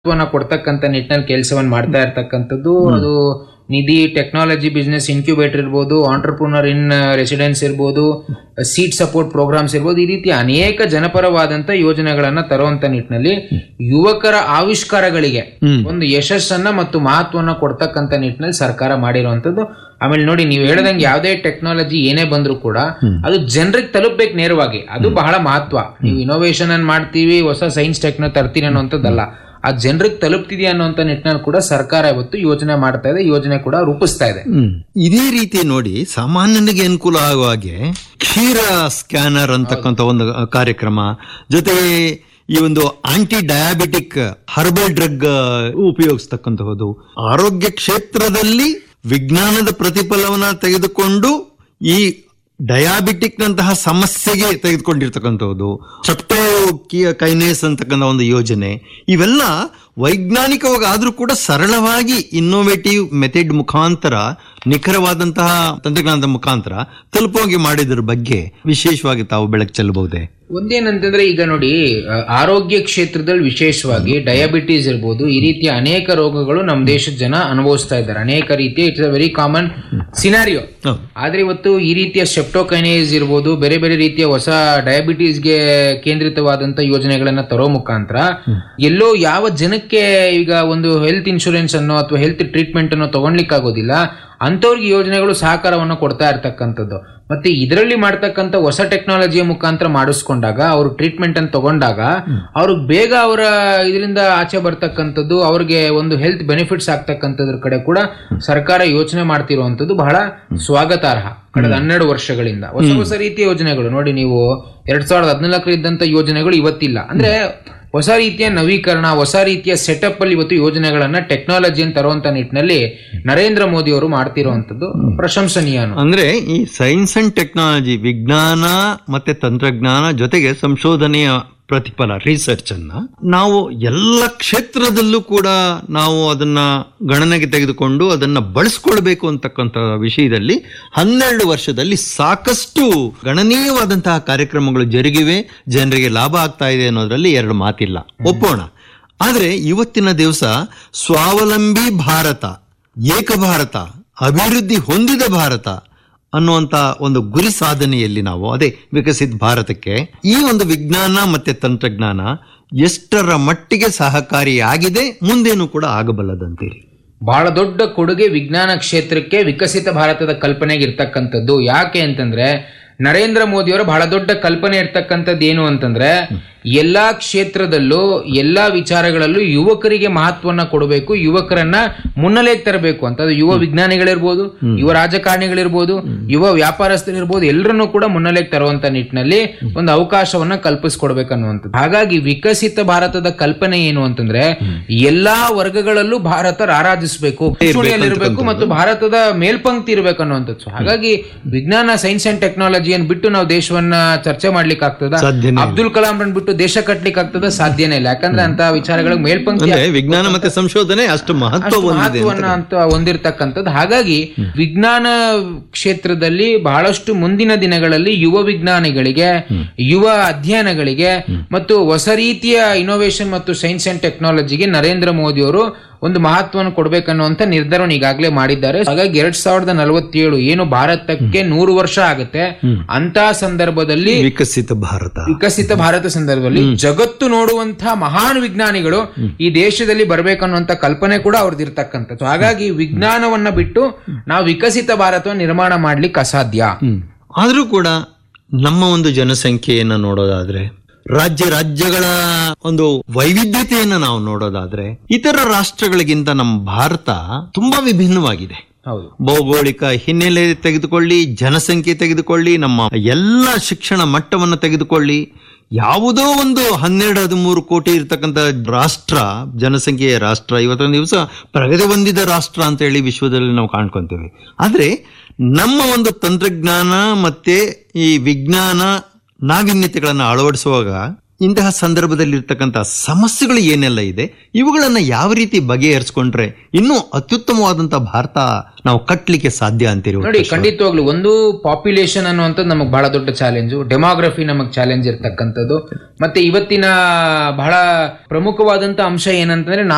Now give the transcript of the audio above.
ಮಹತ್ವನ ಕೊಡ್ತಕ್ಕಂಥ ನಿಟ್ಟಿನಲ್ಲಿ ಕೆಲಸವನ್ನು ಮಾಡ್ತಾ ಇರ್ತಕ್ಕಂಥದ್ದು ಅದು ನಿಧಿ ಟೆಕ್ನಾಲಜಿ ಬಿಸ್ನೆಸ್ ಇನ್ಕ್ಯುಬೇಟರ್ ಇರ್ಬೋದು ಆಂಟರ್ಪ್ರೂನರ್ ಇನ್ ರೆಸಿಡೆನ್ಸ್ ಇರ್ಬೋದು ಸೀಟ್ ಸಪೋರ್ಟ್ ಪ್ರೋಗ್ರಾಮ್ಸ್ ಇರ್ಬೋದು ಈ ರೀತಿ ಅನೇಕ ಜನಪರವಾದಂತ ಯೋಜನೆಗಳನ್ನ ತರುವಂತ ನಿಟ್ಟಿನಲ್ಲಿ ಯುವಕರ ಆವಿಷ್ಕಾರಗಳಿಗೆ ಒಂದು ಯಶಸ್ಸನ್ನ ಮತ್ತು ಮಹತ್ವನ ಕೊಡ್ತಕ್ಕಂಥ ನಿಟ್ಟಿನಲ್ಲಿ ಸರ್ಕಾರ ಮಾಡಿರುವಂತದ್ದು ಆಮೇಲೆ ನೋಡಿ ನೀವು ಹೇಳ್ದಂಗೆ ಯಾವುದೇ ಟೆಕ್ನಾಲಜಿ ಏನೇ ಬಂದ್ರು ಕೂಡ ಅದು ಜನರಿಗೆ ತಲುಪಬೇಕು ನೇರವಾಗಿ ಅದು ಬಹಳ ಮಹತ್ವ ನೀವು ಇನೋವೇಷನ್ ಅನ್ನು ಮಾಡ್ತೀವಿ ಹೊಸ ಸೈನ್ಸ್ ಟೆಕ್ನೋ ತರ್ತೀನಿ ಅನ್ನುವಂಥದ್ದಲ್ಲ ಆ ಜನರಿಗೆ ತಲುಪ್ತಿದೆಯಾ ಅನ್ನುವಂಥ ನಿಟ್ಟಿನಲ್ಲಿ ಕೂಡ ಸರ್ಕಾರ ಇವತ್ತು ಯೋಜನೆ ಮಾಡ್ತಾ ಇದೆ ಯೋಜನೆ ಕೂಡ ರೂಪಿಸ್ತಾ ಇದೆ ಹ್ಮ್. ಇದೇ ರೀತಿ ನೋಡಿ ಸಾಮಾನ್ಯನಿಗೆ ಅನುಕೂಲ ಆಗುವ ಹಾಗೆ ಕ್ಷೀರ ಸ್ಕ್ಯಾನರ್ ಅಂತಕ್ಕಂಥ ಒಂದು ಕಾರ್ಯಕ್ರಮ ಜೊತೆಗೆ ಈ ಒಂದು ಆಂಟಿ ಡಯಾಬಿಟಿಕ್ ಹರ್ಬಲ್ ಡ್ರಗ್ ಉಪಯೋಗಿಸ್ತಕ್ಕಂತಹದ್ದು ಆರೋಗ್ಯ ಕ್ಷೇತ್ರದಲ್ಲಿ ವಿಜ್ಞಾನದ ಪ್ರತಿಫಲವನ್ನ ತೆಗೆದುಕೊಂಡು ಈ ಡಯಾಬಿಟಿಕ್ ನಂತಹ ಸಮಸ್ಯೆಗೆ ತೆಗೆದುಕೊಂಡಿರ್ತಕ್ಕಂಥದ್ದು ಸೆಪ್ಟೋ ಕೈನೇಸ್ ಅಂತಕ್ಕಂಥ ಒಂದು ಯೋಜನೆ ಇವೆಲ್ಲ ವೈಜ್ಞಾನಿಕವಾಗಿ ಆದ್ರೂ ಕೂಡ ಸರಳವಾಗಿ ಇನ್ನೋವೇಟಿವ್ ಮೆಥಡ್ ಮುಖಾಂತರ ನಿಖರವಾದಂತಹ ತಂತ್ರಜ್ಞಾನದ ಮುಖಾಂತರ ತಲುಪುವಾಗಿ ಮಾಡಿದ್ರ ಬಗ್ಗೆ ವಿಶೇಷವಾಗಿ ತಾವು ಬೆಳಕು ಚೆಲ್ಲಬಹುದೇ ಒಂದೇನಂತಂದ್ರೆ ಈಗ ನೋಡಿ ಆ, ಆರೋಗ್ಯ ಕ್ಷೇತ್ರದಲ್ಲಿ ವಿಶೇಷವಾಗಿ ಡಯಾಬಿಟೀಸ್ ಇರ್ಬೋದು ಈ ರೀತಿಯ ಅನೇಕ ರೋಗಗಳು ನಮ್ಮ ದೇಶದ ಜನ ಅನುಭವಿಸ್ತಾ ಇದ್ದಾರೆ ಅನೇಕ ರೀತಿಯ it's a very common scenario ಹೌದು. ಆದ್ರೆ ಇವತ್ತು ಈ ರೀತಿಯ ಸೆಪ್ಟೋಕೈನೇಸ್ ಇರ್ಬೋದು ಬೇರೆ ಬೇರೆ ರೀತಿಯ ಹೊಸ ಡಯಾಬಿಟೀಸ್ಗೆ ಕೇಂದ್ರಿತವಾದಂತ ಯೋಜನೆಗಳನ್ನ ತರೋ ಮುಖಾಂತರ ಎಲ್ಲೋ ಯಾವ ಜನಕ್ಕೆ ಈಗ ಒಂದು ಹೆಲ್ತ್ ಇನ್ಶೂರೆನ್ಸ್ ಅನ್ನೋ ಅಥವಾ ಹೆಲ್ತ್ ಟ್ರೀಟ್ಮೆಂಟ್ ಅನ್ನೋ ತಗೊಳ್ಲಿಕ್ಕೆ ಆಗೋದಿಲ್ಲ ಅಂಥವ್ರಿಗೆ ಯೋಜನೆಗಳು ಸಹಕಾರವನ್ನು ಕೊಡ್ತಾ ಇರ್ತಕ್ಕಂಥದ್ದು ಮತ್ತೆ ಇದರಲ್ಲಿ ಮಾಡ್ತಕ್ಕಂಥ ಹೊಸ ಟೆಕ್ನಾಲಜಿಯ ಮುಖಾಂತರ ಮಾಡಿಸ್ಕೊಂಡಾಗ ಅವರು ಟ್ರೀಟ್ಮೆಂಟ್ ಅನ್ನು ತಗೊಂಡಾಗ ಅವ್ರಿಗೆ ಬೇಗ ಅವರ ಇದರಿಂದ ಆಚೆ ಬರ್ತಕ್ಕಂಥದ್ದು ಅವ್ರಿಗೆ ಒಂದು ಹೆಲ್ತ್ ಬೆನಿಫಿಟ್ಸ್ ಆಗ್ತಕ್ಕಂಥದ್ರ ಕಡೆ ಕೂಡ ಸರ್ಕಾರ ಯೋಚನೆ ಮಾಡ್ತಿರುವಂತದ್ದು ಬಹಳ ಸ್ವಾಗತಾರ್ಹ ಕಳೆದ ಹನ್ನೆರಡು ವರ್ಷಗಳಿಂದ ಹೊಸ ಹೊಸ ರೀತಿಯ ಯೋಜನೆಗಳು ನೋಡಿ ನೀವು ಎರಡ್ ಸಾವಿರದ ಹದಿನಾಲ್ಕರಿದ್ದಂತ ಯೋಜನೆಗಳು ಇವತ್ತಿಲ್ಲ ಅಂದ್ರೆ ಹೊಸ ರೀತಿಯ ನವೀಕರಣ ಹೊಸ ರೀತಿಯ ಸೆಟಪ್ ಅಲ್ಲಿ ಇವತ್ತು ಯೋಜನೆಗಳನ್ನ ಟೆಕ್ನಾಲಜಿಯನ್ನು ತರುವಂತ ನಿಟ್ಟಿನಲ್ಲಿ ನರೇಂದ್ರ ಮೋದಿ ಅವರು ಮಾಡ್ತಿರುವಂತದ್ದು ಪ್ರಶಂಸನೀಯ ಅನ್ನೋದು. ಅಂದ್ರೆ ಈ ಸೈನ್ಸ್ ಅಂಡ್ ಟೆಕ್ನಾಲಜಿ ವಿಜ್ಞಾನ ಮತ್ತೆ ತಂತ್ರಜ್ಞಾನ ಜೊತೆಗೆ ಸಂಶೋಧನೆಯ ಪ್ರತಿಫಲ ರಿಸರ್ಚ್ ಅನ್ನ ನಾವು ಎಲ್ಲ ಕ್ಷೇತ್ರದಲ್ಲೂ ಕೂಡ ನಾವು ಅದನ್ನ ಗಣನೆಗೆ ತೆಗೆದುಕೊಂಡು ಅದನ್ನ ಬಳಸ್ಕೊಳ್ಬೇಕು ಅಂತಕ್ಕಂಥ ವಿಷಯದಲ್ಲಿ ಹನ್ನೆರಡು ವರ್ಷದಲ್ಲಿ ಸಾಕಷ್ಟು ಗಣನೀಯವಾದಂತಹ ಕಾರ್ಯಕ್ರಮಗಳು ಜರುಗಿವೆ ಜನರಿಗೆ ಲಾಭ ಆಗ್ತಾ ಇದೆ ಅನ್ನೋದ್ರಲ್ಲಿ ಎರಡು ಮಾತಿಲ್ಲ ಒಪ್ಪೋಣ ಆದ್ರೆ ಇವತ್ತಿನ ದಿವಸ ಸ್ವಾವಲಂಬಿ ಭಾರತ ಏಕ ಭಾರತ ಅಭಿವೃದ್ಧಿ ಹೊಂದಿದ ಭಾರತ ಅನ್ನುವಂತ ಒಂದು ಗುರಿ ಸಾಧನೆಯಲ್ಲಿ ನಾವು ಅದೇ ವಿಕಸಿತ ಭಾರತಕ್ಕೆ ಈ ಒಂದು ವಿಜ್ಞಾನ ಮತ್ತೆ ತಂತ್ರಜ್ಞಾನ ಎಷ್ಟರ ಮಟ್ಟಿಗೆ ಸಹಕಾರಿಯಾಗಿದೆ ಮುಂದೇನು ಕೂಡ ಆಗಬಲ್ಲದಂತೀರಿ ಬಹಳ ದೊಡ್ಡ ಕೊಡುಗೆ ವಿಜ್ಞಾನ ಕ್ಷೇತ್ರಕ್ಕೆ ವಿಕಸಿತ ಭಾರತದ ಕಲ್ಪನೆಗೆ ಇರ್ತಕ್ಕಂಥದ್ದು ಯಾಕೆ ಅಂತಂದ್ರೆ ನರೇಂದ್ರ ಮೋದಿಯವರ ಬಹಳ ದೊಡ್ಡ ಕಲ್ಪನೆ ಇರ್ತಕ್ಕಂಥದ್ದು ಏನು ಅಂತಂದ್ರೆ ಎಲ್ಲಾ ಕ್ಷೇತ್ರದಲ್ಲೂ ಎಲ್ಲಾ ವಿಚಾರಗಳಲ್ಲೂ ಯುವಕರಿಗೆ ಮಹತ್ವನ ಕೊಡಬೇಕು ಯುವಕರನ್ನ ಮುನ್ನೆಲೆಗೆ ತರಬೇಕು ಅಂತ ಅದು ಯುವ ವಿಜ್ಞಾನಿಗಳಿರ್ಬೋದು ಯುವ ರಾಜಕಾರಣಿಗಳಿರ್ಬೋದು ಯುವ ವ್ಯಾಪಾರಸ್ಥರಿರ್ಬೋದು ಎಲ್ಲರನ್ನೂ ಕೂಡ ಮುನ್ನೆಲೆಗೆ ತರುವಂತ ನಿಟ್ಟಿನಲ್ಲಿ ಒಂದು ಅವಕಾಶವನ್ನ ಕಲ್ಪಿಸ್ಕೊಡ್ಬೇಕನ್ನುವಂಥದ್ದು ಹಾಗಾಗಿ ವಿಕಸಿತ ಭಾರತದ ಕಲ್ಪನೆ ಏನು ಅಂತಂದ್ರೆ ಎಲ್ಲಾ ವರ್ಗಗಳಲ್ಲೂ ಭಾರತ ರಾರಾಜಿಸಬೇಕು ಇರಬೇಕು ಮತ್ತು ಭಾರತದ ಮೇಲ್ಪಂಕ್ತಿ ಇರಬೇಕು ಅನ್ನುವಂಥದ್ದು So ಹಾಗಾಗಿ ವಿಜ್ಞಾನ ಸೈನ್ಸ್ ಅಂಡ್ ಟೆಕ್ನಾಲಜಿಯನ್ನು ಬಿಟ್ಟು ನಾವು ದೇಶವನ್ನ ಚರ್ಚೆ ಮಾಡ್ಲಿಕ್ಕೆ ಆಗ್ತದ ಸಾಧ್ಯನೇ ಇಲ್ಲ. ಅಬ್ದುಲ್ ಕಲಾಂ ರನ್ ಬಿಟ್ಟು ದೇಶ ಕಟ್ಲಿಕ್ಕೆ ಆಗ್ತದ ಸಾಧ್ಯನೇ ಇಲ್ಲ ಯಾಕಂದ್ರೆ ಅಂತ ವಿಚಾರಗಳಿಗೆ ಮೇಲ್ಪಂಕ್ತಿ ಅಂದ್ರೆ ವಿಜ್ಞಾನ ಮತ್ತೆ ಸಂಶೋಧನೆ ಅಷ್ಟು ಮಹತ್ವ ಅಷ್ಟು ಹೊಂದಿದೆ ಮಹತ್ವವನ್ನ ಅಂತ ಹೊಂದಿರತಕ್ಕಂಥದ್ದು ಹಾಗಾಗಿ ವಿಜ್ಞಾನ ಕ್ಷೇತ್ರದಲ್ಲಿ ಬಹಳಷ್ಟು ಮುಂದಿನ ದಿನಗಳಲ್ಲಿ ಯುವ ವಿಜ್ಞಾನಿಗಳಿಗೆ ಯುವ ಅಧ್ಯಯನಗಳಿಗೆ ಮತ್ತು ಹೊಸ ರೀತಿಯ ಇನೋವೇಷನ್ ಮತ್ತು ಸೈನ್ಸ್ ಅಂಡ್ ಟೆಕ್ನಾಲಜಿಗೆ ನರೇಂದ್ರ ಮೋದಿ ಅವರು ಒಂದು ಮಹತ್ವವನ್ನು ಕೊಡ್ಬೇಕನ್ನುವಂತ ನಿರ್ಧಾರವನ್ನು ಈಗಾಗಲೇ ಮಾಡಿದ್ದಾರೆ ಹಾಗಾಗಿ ಎರಡ್ ಸಾವಿರದ ನಲವತ್ತೇಳು ಏನು ಭಾರತಕ್ಕೆ ನೂರು ವರ್ಷ ಆಗುತ್ತೆ ಅಂತ ಸಂದರ್ಭದಲ್ಲಿ ವಿಕಸಿತ ಭಾರತ ವಿಕಸಿತ ಭಾರತ ಸಂದರ್ಭದಲ್ಲಿ ಜಗತ್ತು ನೋಡುವಂತಹ ಮಹಾನ್ ವಿಜ್ಞಾನಿಗಳು ಈ ದೇಶದಲ್ಲಿ ಬರ್ಬೇಕನ್ನುವಂತ ಕಲ್ಪನೆ ಕೂಡ ಅವ್ರದ್ದು ಇರ್ತಕ್ಕಂಥದ್ದು ಹಾಗಾಗಿ ವಿಜ್ಞಾನವನ್ನ ಬಿಟ್ಟು ನಾವು ವಿಕಸಿತ ಭಾರತವನ್ನು ನಿರ್ಮಾಣ ಮಾಡ್ಲಿಕ್ಕೆ ಅಸಾಧ್ಯ ಹ್ಮ್. ಆದ್ರೂ ಕೂಡ ನಮ್ಮ ಒಂದು ಜನಸಂಖ್ಯೆಯನ್ನ ನೋಡೋದಾದ್ರೆ ರಾಜ್ಯ ರಾಜ್ಯಗಳ ಒಂದು ವೈವಿಧ್ಯತೆಯನ್ನ ನಾವು ನೋಡೋದಾದ್ರೆ ಇತರ ರಾಷ್ಟ್ರಗಳಿಗಿಂತ ನಮ್ಮ ಭಾರತ ತುಂಬಾ ವಿಭಿನ್ನವಾಗಿದೆ ಹೌದು ಭೌಗೋಳಿಕ ಹಿನ್ನೆಲೆ ತೆಗೆದುಕೊಳ್ಳಿ ಜನಸಂಖ್ಯೆ ತೆಗೆದುಕೊಳ್ಳಿ ನಮ್ಮ ಎಲ್ಲ ಶಿಕ್ಷಣ ಮಟ್ಟವನ್ನು ತೆಗೆದುಕೊಳ್ಳಿ ಯಾವುದೋ ಒಂದು ಹನ್ನೆರಡು ಹದಿಮೂರು ಕೋಟಿ ಇರ್ತಕ್ಕಂಥ ರಾಷ್ಟ್ರ ಜನಸಂಖ್ಯೆಯ ರಾಷ್ಟ್ರ ಇವತ್ತೊಂದು ದಿವಸ ಪ್ರಗತಿ ಹೊಂದಿದ ರಾಷ್ಟ್ರ ಅಂತ ಹೇಳಿ ವಿಶ್ವದಲ್ಲಿ ನಾವು ಕಾಣ್ಕೊಂತೇವೆ ಆದ್ರೆ ನಮ್ಮ ಒಂದು ತಂತ್ರಜ್ಞಾನ ಮತ್ತೆ ಈ ವಿಜ್ಞಾನ ನಾವೀನ್ಯತೆಗಳನ್ನು ಅಳವಡಿಸುವಾಗ ಇಂತಹ ಸಂದರ್ಭದಲ್ಲಿ ಇರ್ತಕ್ಕಂಥ ಸಮಸ್ಯೆಗಳು ಏನೆಲ್ಲ ಇದೆ ಇವುಗಳನ್ನ ಯಾವ ರೀತಿ ಬಗೆಹರಿಸ್ಕೊಂಡ್ರೆ ಇನ್ನೂ ಅತ್ಯುತ್ತಮವಾದಂತಹ ಭಾರತ ನಾವು ಕಟ್ಟಲಿಕ್ಕೆ ಸಾಧ್ಯ ಅಂತೀರಿ ನೋಡಿ ಖಂಡಿತವಾಗ್ಲು ಒಂದು ಪಾಪ್ಯುಲೇಷನ್ ಅನ್ನುವಂಥದ್ದು ನಮಗೆ ಬಹಳ ದೊಡ್ಡ ಚಾಲೆಂಜು ಡೆಮೋಗ್ರಫಿ ನಮಗೆ ಚಾಲೆಂಜ್ ಇರ್ತಕ್ಕಂಥದ್ದು ಮತ್ತೆ ಇವತ್ತಿನ ಬಹಳ ಪ್ರಮುಖವಾದಂತ ಅಂಶ ಏನಂತಂದ್ರೆ ನಾವು